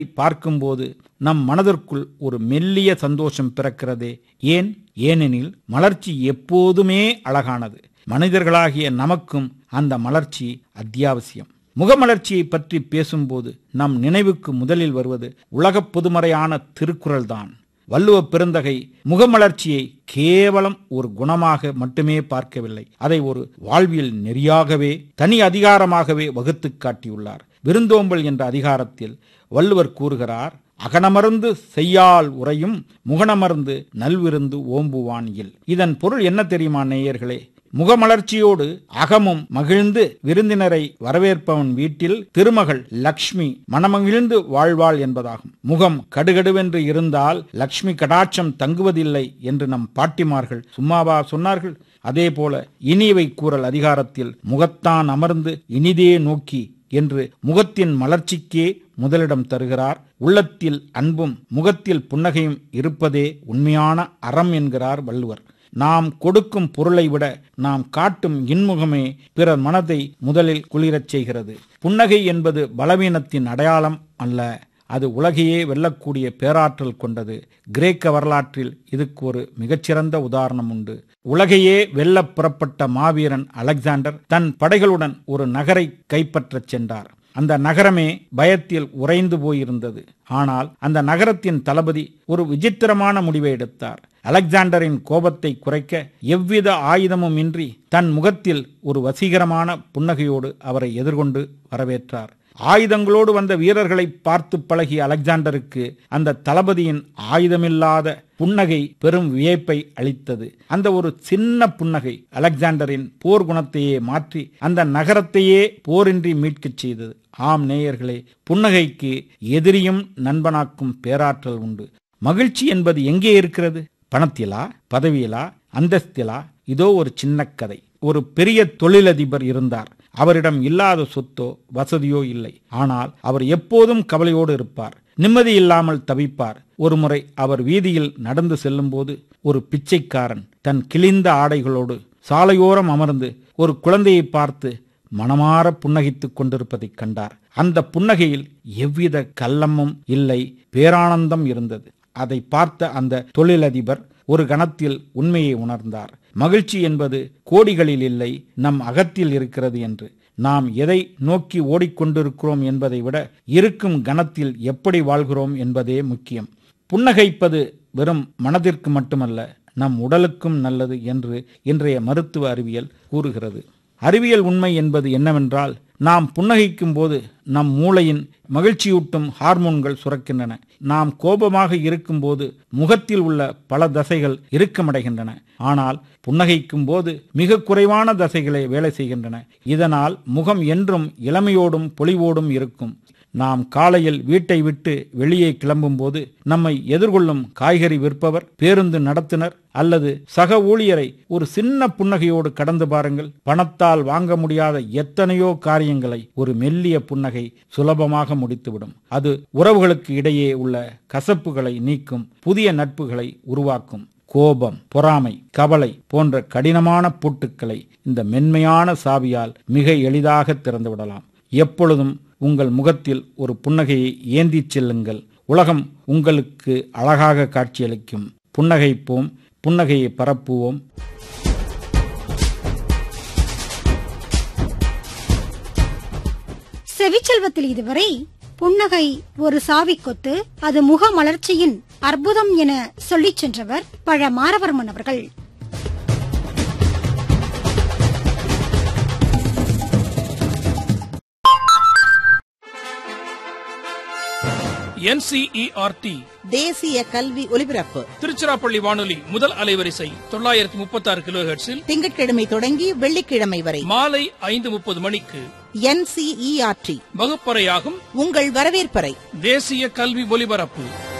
பார்க்கும்போது நம் மனதிற்குள் ஒரு மெல்லிய சந்தோஷம் பிறக்கிறதே ஏன் ஏனெனில் மலர்ச்சி எப்போதுமே அழகானது மனிதர்களாகிய நமக்கும் அந்த மலர்ச்சி அத்தியாவசியம் முகமலர்ச்சியை பற்றி பேசும்போது நம் நினைவுக்கு முதலில் வருவது உலகப் பொதுமறையான திருக்குறள்தான் வள்ளுவ பெருந்தகை முகமலர்ச்சியை கேவலம் ஒரு குணமாக மட்டுமே பார்க்கவில்லை அதை ஒரு வாழ்வியல் நெறியாகவே தனி அதிகாரமாகவே வகுத்துக் காட்டியுள்ளார் விருந்தோம்பல் என்ற அதிகாரத்தில் வள்ளுவர் கூறுகிறார் அகனமர்ந்து செய்யால் உரையும் முகனமர்ந்து நல்விருந்து ஓம்புவான் இல் இதன் பொருள் என்ன தெரியுமா நேயர்களே முகமலர்ச்சியோடு அகமும் மகிழ்ந்து விருந்தினரை வரவேற்பவன் வீட்டில் திருமகள் லக்ஷ்மி மனமகிழ்ந்து வாழ்வாள் என்பதாகும் முகம் கடுகடுவென்று இருந்தால் லக்ஷ்மி கடாட்சம் தங்குவதில்லை என்று நம் பாட்டிமார்கள் சும்மாவா சொன்னார்கள் அதே போல இனியவை கூறல் அதிகாரத்தில் முகத்தான் அமர்ந்து இனிதே நோக்கி என்று முகத்தின் மலர்ச்சிக்கே முதலிடம் தருகிறார் உள்ளத்தில் அன்பும் முகத்தில் புன்னகையும் இருப்பதே உண்மையான அறம் என்கிறார் வள்ளுவர் நாம் கொடுக்கும் பொருளை விட நாம் காட்டும் இன்முகமே பிறர் மனதை முதலில் குளிரச் செய்கிறது புன்னகை என்பது பலவீனத்தின் அடையாளம் அல்ல அது உலகையே வெல்லக்கூடிய பேராற்றல் கொண்டது கிரேக்க வரலாற்றில் இதுக்கு ஒரு மிகச்சிறந்த உதாரணம் உண்டு உலகையே வெல்ல புறப்பட்ட மாவீரன் அலெக்சாண்டர் தன் படைகளுடன் ஒரு நகரை கைப்பற்றச் சென்றார் அந்த நகரமே பயத்தில் உறைந்து போயிருந்தது ஆனால் அந்த நகரத்தின் தளபதி ஒரு விசித்திரமான முடிவை எடுத்தார் அலெக்சாண்டரின் கோபத்தை குறைக்க எவ்வித ஆயுதமும் இன்றி தன் முகத்தில் ஒரு வசீகரமான புன்னகையோடு அவரை எதிர்கொண்டு வரவேற்றார் ஆயுதங்களோடு வந்த வீரர்களை பார்த்து பழகிய அலெக்சாண்டருக்கு அந்த தளபதியின் ஆயுதமில்லாத புன்னகை பெரும் வியப்பை அளித்தது அந்த ஒரு சின்ன புன்னகை அலெக்சாண்டரின் போர் குணத்தையே மாற்றி அந்த நகரத்தையே போரின்றி மீட்கச் செய்தது ஆம் நேயர்களே புன்னகைக்கு எதிரியும் நண்பனாக்கும் பேராற்றல் உண்டு மகிழ்ச்சி என்பது எங்கே இருக்கிறது பணத்திலா பதவியிலா அந்தஸ்திலா இதோ ஒரு சின்ன கதை ஒரு பெரிய தொழிலதிபர் இருந்தார் அவரிடம் இல்லாத சொத்தோ வசதியோ இல்லை ஆனால் அவர் எப்போதும் கவலையோடு இருப்பார் நிம்மதி இல்லாமல் தவிப்பார் ஒருமுறை அவர் வீதியில் நடந்து செல்லும்போது ஒரு பிச்சைக்காரன் தன் கிழிந்த ஆடைகளோடு சாலையோரம் அமர்ந்து ஒரு குழந்தையை பார்த்து மனமாற புன்னகைத்துக் கொண்டிருப்பதைக் கண்டார் அந்த புன்னகையில் எவ்வித கள்ளமும் இல்லை பேரானந்தம் இருந்தது அதை பார்த்த அந்த தொழிலதிபர் ஒரு கணத்தில் உண்மையை உணர்ந்தார் மகிழ்ச்சி என்பது கோடிகளில் இல்லை நம் அகத்தில் இருக்கிறது என்று நாம் எதை நோக்கி ஓடிக்கொண்டிருக்கிறோம் என்பதை விட இருக்கும் கணத்தில் எப்படி வாழ்கிறோம் என்பதே முக்கியம் புன்னகைப்பது வெறும் மனதிற்கு மட்டுமல்ல நம் உடலுக்கும் நல்லது என்று இன்றைய மருத்துவ அறிவியல் கூறுகிறது அறிவியல் உண்மை என்பது என்னவென்றால் நாம் புன்னகைக்கும் போது நம் மூளையின் மகிழ்ச்சியூட்டும் ஹார்மோன்கள் சுரக்கின்றன நாம் கோபமாக இருக்கும்போது முகத்தில் உள்ள பல தசைகள் இறுக்கமடைகின்றன ஆனால் புன்னகைக்கும் போது மிக குறைவான தசைகளே வேலை செய்கின்றன இதனால் முகம் என்றும் இளமையோடும் பொலிவோடும் இருக்கும் நாம் காலையில் வீட்டை விட்டு வெளியே கிளம்பும்போது நம்மை எதிர்கொள்ளும் காய்கறி விற்பவர் பேருந்து நடத்துனர் அல்லது சக ஊழியரை ஒரு சின்ன புன்னகையோடு கடந்து பாருங்கள் பணத்தால் வாங்க முடியாத எத்தனையோ காரியங்களை ஒரு மெல்லிய புன்னகை சுலபமாக முடித்துவிடும் அது உறவுகளுக்கு இடையே உள்ள கசப்புகளை நீக்கும் புதிய நட்புகளை உருவாக்கும் கோபம் பொறாமை கவலை போன்ற கடினமான பூட்டுக்களை இந்த மென்மையான சாவியால் மிக எளிதாக திறந்துவிடலாம் எப்பொழுதும் உங்கள் முகத்தில் ஒரு புன்னகையை ஏந்திச் செல்லுங்கள் உலகம் உங்களுக்கு அழகாக காட்சியளிக்கும் புன்னகைப்போம் புன்னகையை பரப்புவோம் செவிச்செல்வத்தில் இதுவரை புன்னகை ஒரு சாவி கொத்து அது முக மலர்ச்சியின் அற்புதம் என சொல்லிச் சென்றவர் பழ மாரவர்மன் அவர்கள் என்சிஇஆர்டி தேசிய கல்வி ஒலிபரப்பு திருச்சிராப்பள்ளி வானொலி முதல் அலைவரிசை தொள்ளாயிரத்தி முப்பத்தி ஆறு கிலோ திங்கட்கிழமை தொடங்கி வெள்ளிக்கிழமை வரை மாலை ஐந்து முப்பது மணிக்கு என்சிஇஆர்டி வகுப்பறையாகும் உங்கள் வரவேற்பறை தேசிய கல்வி ஒலிபரப்பு